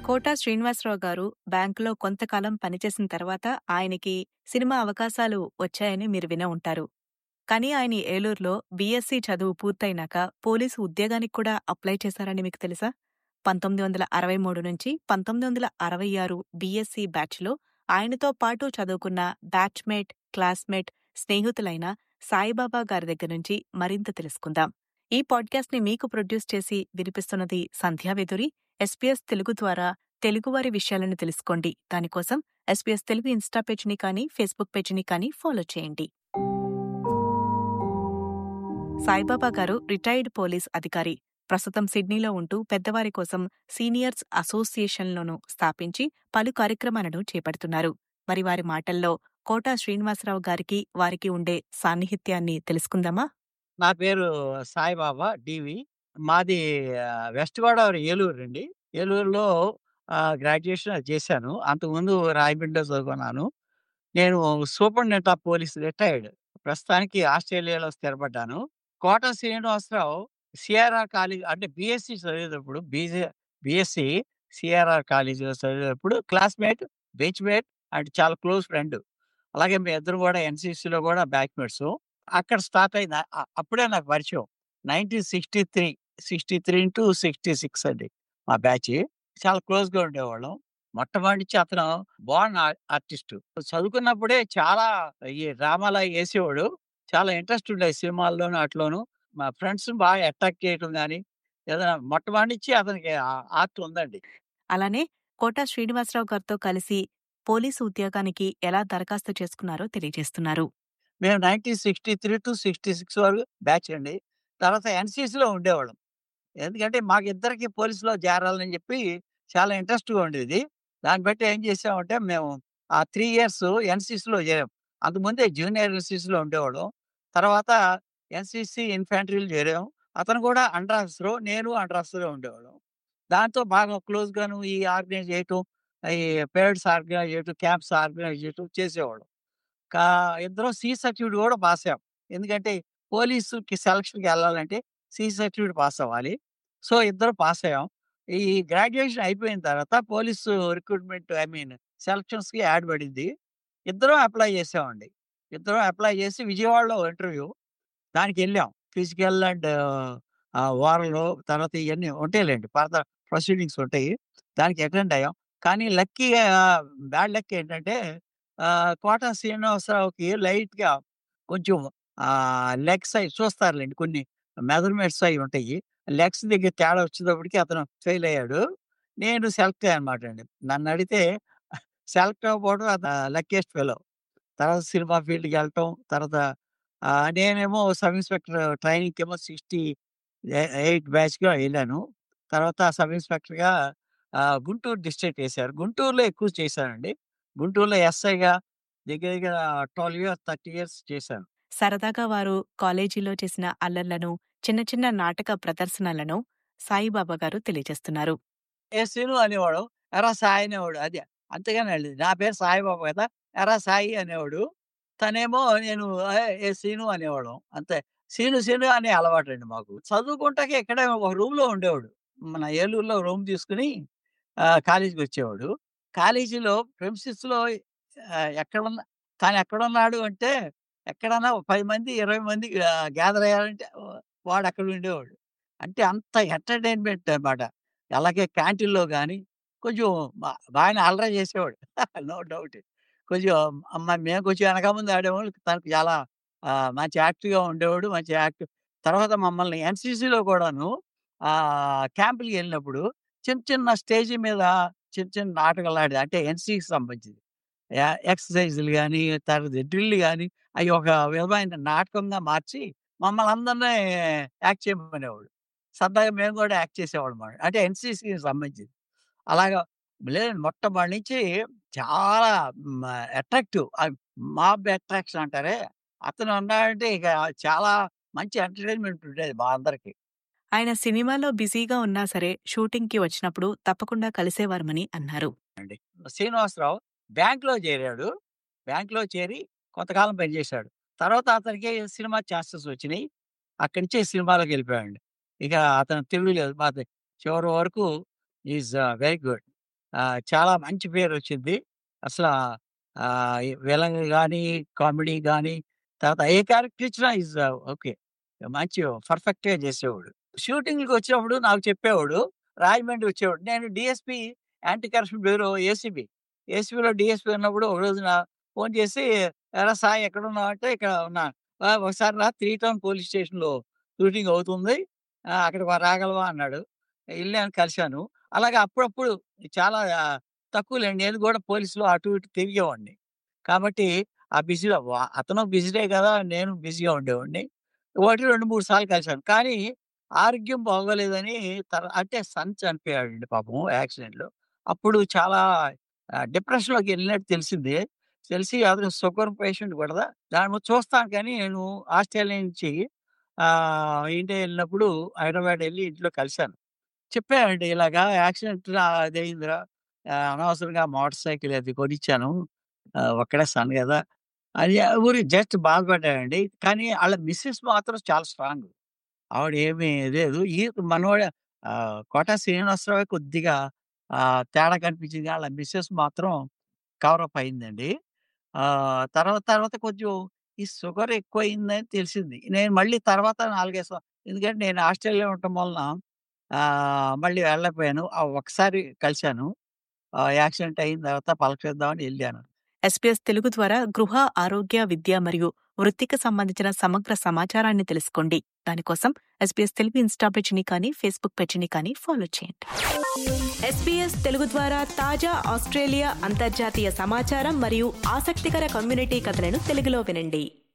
Quota Srinivasarao గారు బ్యాంకులో కొంతకాలం పనిచేసిన తర్వాత ఆయనకి సినిమా అవకాశాలు వచ్చాయని మీరు వినే ఉంటారు. కానీ ఆయన ఏలూరులో బీఎస్సీ చదువు పూర్తయినాక పోలీసు ఉద్యోగానికి కూడా అప్లై చేశారని మీకు తెలుసా? 1963 నుంచి 1966 బీఎస్సీ బ్యాచ్‌లో ఆయనతో పాటు చదువుకున్న బ్యాచ్‌మేట్, క్లాస్‌మేట్, స్నేహితులైన సాయిబాబా గారి దగ్గర నుంచి మరింత తెలుసుకుందాం. ఈ పాడ్‌కాస్ట్‌ని మీకు ప్రొడ్యూస్ చేసి వినిపిస్తున్నది సంధ్యావేదురి. ఎస్పీఎస్ తెలుగు ద్వారా తెలుగువారి విషయాలను తెలుసుకోండి. దానికోసం ఎస్పీఎస్ తెలుగు ఇన్‌స్టా పేజ్‌ని కానీ, ఫేస్‌బుక్ పేజ్‌ని కానీ ఫాలో చేయండి. సాయిబాబా గారు రిటైర్డ్ పోలీస్ అధికారి. ప్రస్తుతం సిడ్నీలో ఉంటూ పెద్దవారి కోసం సీనియర్స్ అసోసియేషన్‌లను స్థాపించి పలు కార్యక్రమాలను చేపడుతున్నారు. మరి వారి మాటల్లో కోటా శ్రీనివాసరావు గారికి, వారికి ఉండే సాన్నిహిత్యాన్ని తెలుసుకుందామా? నా పేరు సాయిబాబా డీవి. మాది ఆహ్, వెస్ట్ గోదావరి ఏలూరండి. ఏలూరులో ఆహ్, గ్రాడ్యుయేషన్ అది చేశాను. అంతకుముందు రాయమండ్రిలో చదువుకున్నాను. నేను సూపరింటెండెంట్ ఆఫ్ పోలీస్ రిటైర్డ్. ప్రస్తుతానికి ఆస్ట్రేలియాలో స్థిరపడ్డాను. కోట శ్రీనివాసరావు సీఆర్ఆర్ కాలేజ్ అంటే బీఎస్సీ చదివేటప్పుడు బీజే బీఎస్సీ సీఆర్ఆర్ కాలేజీలో చదివేటప్పుడు క్లాస్‌మేట్, బెంచ్‌మేట్ అండ్ చాలా క్లోజ్ ఫ్రెండ్. అలాగే మేమిద్దరం కూడా ఎన్‌సీసీలో కూడా బ్యాచ్‌మేట్సు. అక్కడ స్టార్ట్ అయింది. అ అప్పుడే నాకు పరిచయం. 1963, 63-66 అండి మా బ్యాచ్. చాలా క్లోజ్‌గా ఉండేవాళ్ళం. మొట్టమొదటి నుంచి అతను బోర్న్ ఆ ఆర్టిస్టు. చదువుకున్నప్పుడే చాలా ఈ డ్రామాలయి యేసేవాడు. చాలా ఇంట్రెస్ట్ ఉండేది సినిమాల్లోను ఆటిలోను. మా ఫ్రెండ్స్‌ని బాగా అట్రాక్ట్ చేయటం గాని, ఏదైనా మొట్టమొదటి నుంచి అతనికి ఆ ఆర్ట్ ఉందండి. అలానే కోటా శ్రీనివాసరావు గారితో కలిసి పోలీసు ఉద్యోగానికి ఎలా దరఖాస్తు చేసుకున్నారో తెలియజేస్తున్నారు. మేము 1963-66 వరకు బ్యాచ్ అండి. తర్వాత ఎన్‌సీసీలో ఉండేవాళ్ళం. ఎందుకంటే మాకిద్దరికీ పోలీస్‌లో చేరాలని చెప్పి చాలా ఇంట్రెస్ట్‌గా ఉండేది. దాన్ని బట్టి ఏం చేసామంటే మేము ఆ 3 ఇయర్స్ ఎన్‌సీసీలో చేరాం. అంతకుముందే జూనియర్ ఎన్‌సీసీలో ఉండేవాళ్ళం. తర్వాత ఎన్‌సీసీ ఇన్ఫాంట్రీలో చేరాం. అతను కూడా అండర్ ఆఫీసరు. నేను అండర్ ఆఫీసర్‌గా ఉండేవాళ్ళం. దాంతో బాగా క్లోజ్‌గాను ఈ ఆర్గనైజ్ చేయటం, ఈ పరేడ్స్ ఆర్గనైజ్ చేయటం, క్యాంప్స్ ఆర్గనైజ్ చేయటం చేసేవాళ్ళం. కా ఇద్దరం సి సర్టిఫికేట్ కూడా పాస్ అయ్యాం. ఎందుకంటే పోలీసుకి సెలక్షన్‌కి ఎళ్ళాలంటే సి సర్టిఫికేట్ పాస్ అవ్వాలి. సో, ఇద్దరం పాస్ అయ్యాం. ఈ గ్రాడ్యుయేషన్ అయిపోయిన తర్వాత పోలీసు రిక్రూట్‌మెంట్ ఐ మీన్ సెలక్షన్స్‌కి యాడ్ పడింది. ఇద్దరం అప్లై చేసామండి. ఇద్దరం అప్లై చేసి విజయవాడలో ఇంటర్వ్యూ. దానికెళ్ళాం. ఫిజికల్ అండ్ ఆహ్, ఓరలు తర్వాత ఇయన్నీ ఉంటాయిలెండి. ఫర్దర్ ప్రొసీడింగ్స్ ఉంటాయి. దానికి అటెండ్ అయ్యాం. కానీ లక్కీగా బ్యాడ్ లక్ ఏంటంటే ఆహ్, కోట శ్రీనివాసరావుకి లైట్‌గా కొంచెం ఆహ్, లెగ్ సైజ్ చూస్తారులెండి కొన్ని మెజర్‌మెంట్స్ అయి ఉంటాయి. లెగ్స్ దగ్గర తేడా వచ్చేటప్పటికి అతను ఫెయిల్ అయ్యాడు. నేను సెలెక్ట్ అయ్యానమాట అండి. నన్నడిగితే సెలెక్ట్ అవ్వకపోవడం అత లక్కీయెస్ట్ ఫెలో. తర్వాత సినిమా ఫీల్డ్‌కెళ్ళటం. తర్వాత ఆహ్, నేనేమో సబ్ ఇన్స్‌పెక్టర్ ట్రైనింగ్‌కేమో 68 బ్యాచ్‌గా ఎళ్ళాను. తర్వాత సబ్ ఇన్స్‌పెక్టర్‌గా ఆహ్, గుంటూరు డిస్ట్రిక్ట్ ఏశారు. గుంటూరులో ఎక్కువ చేశానండి. గుంటూరులో ఎస్ఐగా దగ్గర దగ్గర 12 ఇయర్స్, 30 ఇయర్స్ చేశాను. సరదాగా వారు కాలేజీలో చేసిన అల్లర్లను, చిన్న చిన్న నాటక ప్రదర్శనలను సాయిబాబా గారు తెలియజేస్తున్నారు. ఏ సీను అనేవాడు. ఎరా సాయి అనేవాడు. అదే. అంతేగాని ఆళ్ళది నా పేరు సాయిబాబా కదా! ఎరా సాయి అనేవాడు. తనేమో నేను ఏయ్! ఏ సీను అనేవాళ్ళం. అంతే. సీను సీను అనే అలవాటండి మాకు. చదువుకుంటాకే ఇక్కడే ఒక రూమ్‌లో ఉండేవాడు. మన ఏలూరులో రూమ్ తీసుకొని ఆహ్, కాలేజీకొచ్చేవాడు. కాలేజీలో ప్రెమిసెస్‌లో ఆహ్, ఎక్కడున్న తాను ఎక్కడున్నాడు అంటే ఎక్కడన్నా ఒక 10 మంది, 20 మంది ఆహ్, గ్యాదర్ అయ్యారంటే వాడక్కడ ఉండేవాడు. అంటే అంత ఎంటర్‌టైన్‌మెంట్ అన్నమాట. అలాగే క్యాంటీన్‌లో గాని కొంచెం బా బాగానే అల్లరి చేసేవాడు. No doubt. కొంచెం మ మేము కొంచెం వెనక ముందు ఆడేవాళ్ళు. తనకు చాలా ఆహ్, మంచి యాక్టివ్‌గా ఉండేవాడు. మంచి యాక్టివ్ తర్వాత మమ్మల్ని ఎన్‌సీసీలో కూడాను ఆహ్, క్యాంపులకెళ్ళినప్పుడు చిన్న చిన్న స్టేజి మీద చిన్న చిన్న నాటకాలాడేది. అంటే ఎన్‌సీకి సంబంధించింది. యా ఎక్సర్‌సైజులు గాని, తర్వాత డ్రిల్ గాని అయి ఒక విధమైన నాటకంగా మార్చి మమ్మల్ని అందరిని యాక్ట్ చేయమనేవాడు. సరదాగా మేము కూడా యాక్ట్ చేసేవాళ్ళమాట. అంటే ఎన్‌సీసీకి సంబంధించింది. అలాగా లేదండి మొట్టమొదటి నుంచి చాలా మ అట్రాక్టివ్. ఆహ్, మాబ్ అట్రాక్షన్ అంటారే, అతను ఉన్నాడంటే ఇక చాలా మంచి ఎంటర్‌టైన్‌మెంట్ ఉండేది మా అందరికి. ఆయన సినిమాలో బిజీగా ఉన్నా సరే షూటింగ్‌కి వచ్చినప్పుడు తప్పకుండా కలిసేవారమని అన్నారు. అండి. శ్రీనివాసరావు బ్యాంక్‌లో చేరాడు. బ్యాంక్‌లో చేరి కొంతకాలం పనిచేశాడు. తర్వాత అతనికి సినిమా ఛాన్సెస్ వచ్చినియి. అక్కడి నుంచి సినిమాలోకెళ్ళిపోయాడండి. ఇక అతను తిరుగులేదు. మాది చివరి వరకు ఈస్ వెరీ గుడ్. ఆహ్, చాలా మంచి పేరొచ్చింది. అసలా ఆహ్, విలన్ గాని, కామెడీ గాని, తర్వాత ఏ క్యారెక్టర్ ఇచ్చినా ఈజ్ ఓకే. మంచి పర్ఫెక్ట్‌గా చేసేవాడు. షూటింగ్‌లకొచ్చినప్పుడు నాకు చెప్పేవాడు. రాజమండ్రి వచ్చేవాడు. నేను DSP anti corruption bureau ACB. ఏసీబీలో డీఎస్పీ ఉన్నప్పుడు ఒక రోజున ఫోన్ చేసి, "ఏరా సాయి ఎక్కడున్నావు?" అంటే, "ఇక్కడ ఉన్నాను." "ఆ! ఒకసారి రా త్రీ టౌన్ పోలీస్ స్టేషన్‌లో షూటింగ్ అవుతుంది. ఆహ్, అక్కడికి రాగలవా?" అన్నాడు. ఎళ్ళాను కలిసాను. అలాగే అప్పుడప్పుడు చాలా తక్కువలేండి. నేను కూడా పోలీస్‌లో అటు ఇటు తిరిగేవాడిని. కాబట్టి ఆ బిజీలో వ అతను బిజీనే కదా! నేను బిజీగా ఉండేవాడిని. ఒకటి 2, 3 సార్లు కలిసాను. కానీ ఆరోగ్యం బాగోలేదని తర అంటే సన్ చనిపోయాడండి పాపం యాక్సిడెంట్‌లో. అప్పుడు చాలా ఆహ్, డిప్రెషన్‌లోకి ఎళ్ళినట్టు తెలిసింది. తెలిసి అతను షుగర్ పేషెంట్ కూడా. దాని మీద చూస్తానికని నేను ఆస్ట్రేలియా నుంచి ఆహ్, ఇండియా ఎళ్ళినప్పుడు హైదరాబాద్ ఎళ్లి ఇంట్లో కలిసాను. చెప్పానండి ఇలాగా యాక్సిడెంట్ రా అదయిందిరా. ఆహ్, అనవసరంగా మోటార్ సైకిల్ అది కొనిచ్చాను. ఆహ్, ఒక్కడే సన్ గదా! అని ఊరికే జస్ట్ బాధపడ్డానండి. కానీ ఆళ్ళ మిసెస్ మాత్రం చాలా స్ట్రాంగ్. ఆవిడ ఏమి లేదు. ఈ మనోడే ఆహ్, కోట శ్రీనివాసరావే కొద్దిగా ఆహ్, తేడా కనిపించింది. ఆళ్ళ మిసెస్ మాత్రం కవరప్ అయిందండి. ఆహ్, తర్వాత తర్వాత కొంచెం ఈ షుగర్ ఎక్కువయిందని తెలిసింది. నేను మళ్ళీ తర్వాత 4, 5 సం ఎందుకంటే నేను ఆస్ట్రేలియాలో ఉండటం వలన ఆహ్, మళ్ళీ వెళ్ళలేకపోయాను. ఆ ఒక్కసారి కలిసాను. ఆహ్, యాక్సిడెంట్ అయిన తర్వాత పలకరిద్దామని ఎళ్ళాను. ఎస్పీఎస్ తెలుగు ద్వారా గృహ, ఆరోగ్య, విద్య మరియు వృత్తికి సంబంధించిన సమగ్ర సమాచారాన్ని తెలుసుకోండి. దానికోసం ఎస్పీఎస్ తెలుగు ఇన్‌స్టా పేజీని కానీ, ఫేస్‌బుక్ పేజీని కానీ ఫాలో చేయండి. ఎస్పీఎస్ తెలుగు ద్వారా తాజా ఆస్ట్రేలియా, అంతర్జాతీయ సమాచారం మరియు ఆసక్తికర కమ్యూనిటీ కథలను తెలుగులో వినండి.